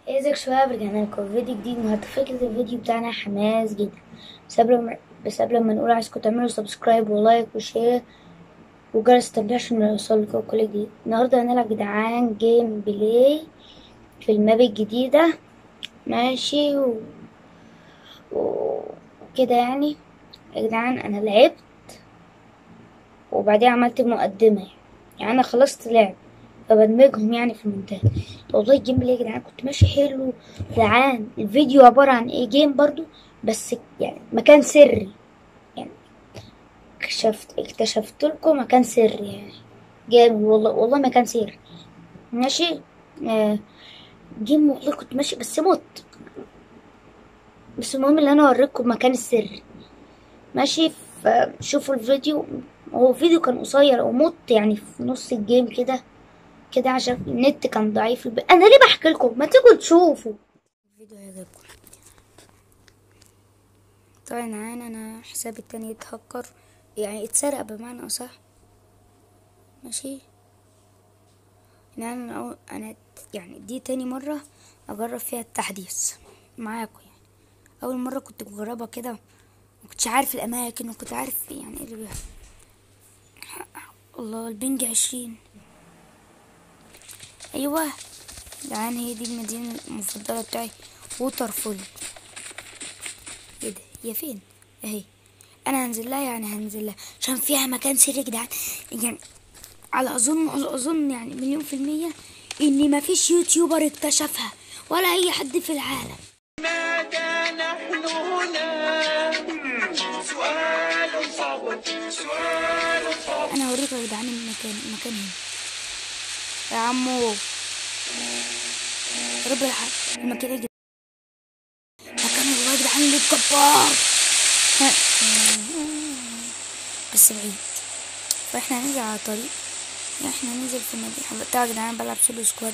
ازيك شباب رجعنا لكم فيديو جديد النهارده فكرة الفيديو بتاعنا حماس جدا بس قبل ما بس قبل ما نقول عايزكم تعملوا سبسكرايب ولايك وشير وجرس التنبيه عشان يوصلكوا كل جديد النهارده هنلعب جدعان جيم بلاي في الماب الجديدة ماشي و... وكده يعني يا جدعان انا لعبت وبعدين عملت مقدمة يعني, يعني انا خلصت لعب فبدمجهم يعني في المونتاج والله الجيم بلاي يا جدعان كنت ماشي حلو يا جدعان الفيديو عبارة عن ايه جيم برضو بس يعني مكان سري يعني اكتشفت اكتشفت لكم مكان سري يعني جامد والله والله مكان سري ماشي آه جيم والله كنت ماشي بس مت بس المهم ان انا اوريكم مكان السري ماشي فشوفوا الفيديو هو الفيديو كان قصير ومت يعني في نص الجيم كده كده عشان النت كان ضعيف الب... انا ليه بحكي لكم ما تيجوا تشوفوا الفيديو هيعجبكم طبعا معانا انا حسابي التاني اتهكر يعني اتسرق بمعنى اصح ماشي يعني انا انا يعني دي تاني مرة اجرب فيها التحديث معاكم يعني اول مرة كنت بجربها كده ما كنتش عارف الاماكن وكنت عارف يعني ايه اللي بيحصل الله البنج عشرين ايوه يعني هي دي المدينة المفضلة بتاعي ووترفول ايه ده هي فين اهي انا هنزل لها يعني هنزل لها عشان فيها مكان سري يا جدعان يعني على اظن على اظن يعني مليون في المية ان مفيش يوتيوبر اكتشفها ولا اي حد في العالم لماذا نحن هنا سؤال صعب سؤال صعب انا هوريكم يا جدعان المكان المكان هنا يا عمو يا رب الحق المكان يا جدعان مكان والله يا جدعان اللي جبار بس بعيد فاحنا هننزل على طريق احنا هننزل في المدينة بتاع يا جدعان بلعب سولو سكواد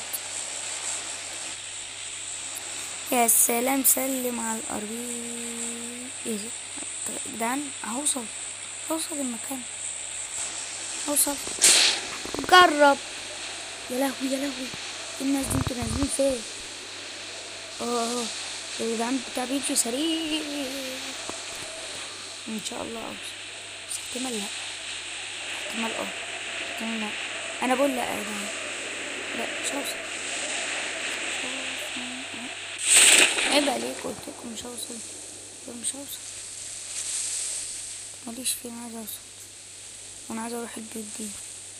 يا سلام سلم على الارض ايه ده؟ يا جدعان هوصل هوصل المكان هوصل جرب يا لهوي يا لهوي إيه الناس دي انتوا نازلين فين اه اه يا جدعان بتاع بيمشي سريع ان شاء الله اوصل بس احتمال لا احتمال اه احتمال لا انا بقول لا يا جدعان لا مش هوصل عيب عليك قلت لكم مش هوصل مش هوصل ماليش فيه انا عايز اوصل وانا عايز اروح البيت دي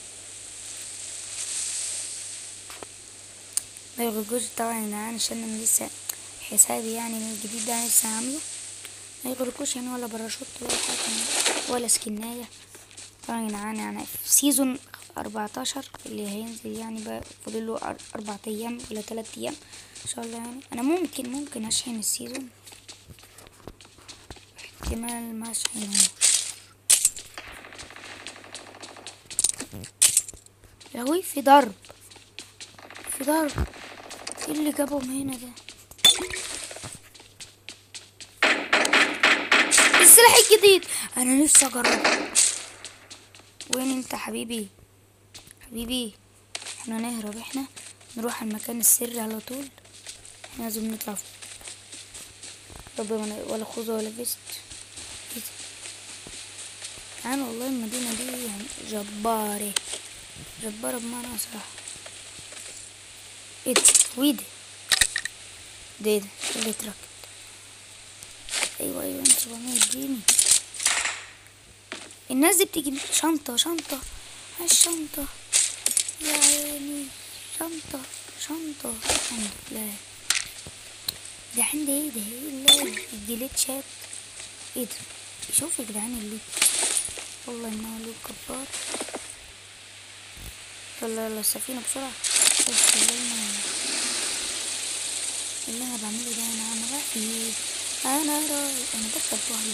ما يغرقوش طبعا يا جدعان عشان انا لسه حسابي يعني من الجديد ده أنا لسه عامله ما يغرقوش يعني ولا باراشوت ولا حاجة ولا سكناية طبعا يا جدعان يعني في سيزون أربعتاشر اللي هينزل يعني بقى فاضله أر- أربعة أيام ولا تلات أيام إن شاء الله يعني أنا ممكن ممكن أشحن السيزون احتمال ما أشحنهوش لهوي في ضرب في ضرب ايه اللي جابهم هنا ده السلاح الجديد انا نفسي اجربه وين انت حبيبي حبيبي احنا نهرب احنا نروح المكان السري على طول احنا لازم نطلع فوق رب ما ن- ولا خوذة ولا فيست ايه ده؟ يعني والله المدينة دي يعني جبارة جبارة بمعنى أصح ايه ده ويه ده ده ايه ده إيه اللي اتركب ايوه ايوه انت 700 اديني الناس دي بتيجي شنطة شنطة الشنطة يا عيني شنطة شنطة الحمد لله ده عندي ايه ده ايه اللي الجليتشات ايه ده شوف يا جدعان اللي والله انه لوك كبار يلا يلا السفينة بسرعة بس يلا اللي انا بعمله ده انا انا رايح فيه انا رايح انا بكتب وحدي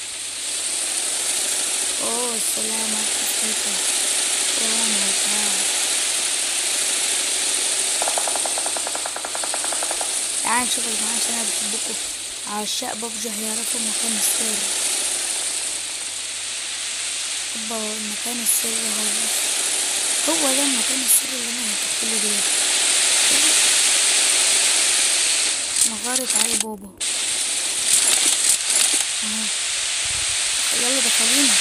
اوه السلام على التسليطة اوه ماي جاد تعال نشوف يا جماعة عشان انا بحبكم عشاق ببجي هيعرفوا المكان السري هوبا المكان السري هو هو ده المكان السري اللي انا هتحكيله دلوقتي مغارة علي بابا اهو يلا دخلينا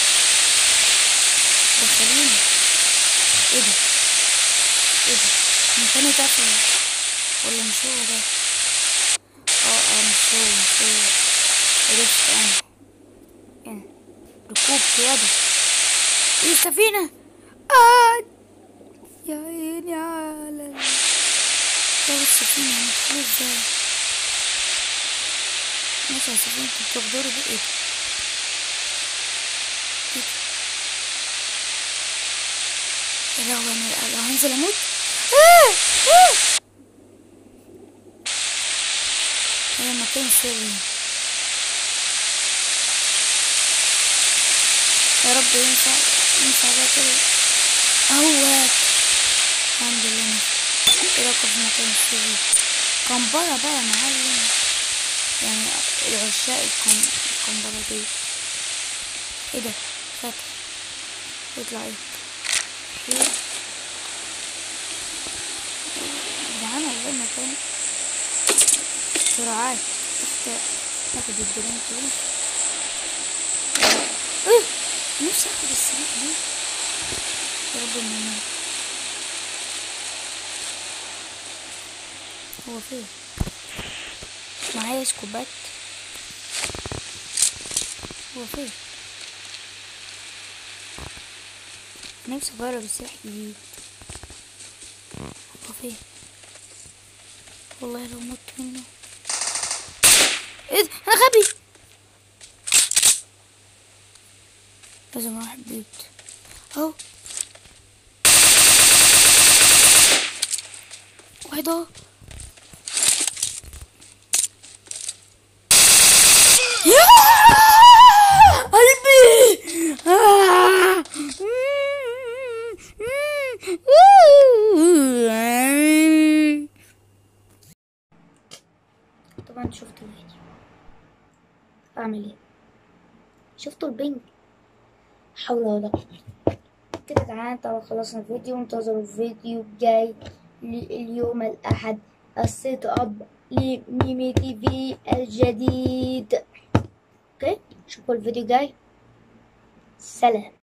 دخلينا ايه ده ايه ده من تاني قفل ولا مش هو ده اه اه مش هو مش هو عرفت انا ايه ركوب قيادة ايه السفينة آه يا عيني على يا السفينة هندخل ازاي ماشي يا سفينة انتوا بتغدروا بايه ده ايه ده يا لهوي انا لو هنزل اموت آه! آه! هي مكان سري يا رب ينفع ينفع بقى كده اهوت الحمد لله ايه رأيكم في مكان سري قنبلة بقى يا معلم يعني العشاق القن- القنبلة دي ايه ده فاتح يطلع ايه ايه جدعان والله مكان سرعات تحت تاخد الدرون كده ايه نفسي اخد السلاح ده يا رب ما هو فين معايا سكوبات هو فين نفسي اجرب السلاح الجديد هو فين والله لو مت منه ايه ده انا غبي لازم اروح البيت اهو واحد اهو يا قلبي آه. طبعا شفت الفيديو اعمل ايه شفتوا البنج حول ولا قوة كده تعالى طبعا خلصنا الفيديو انتظروا الفيديو الجاي اليوم الأحد السيت أب لميمي تي في الجديد اوكي شوفوا الفيديو الجاي سلام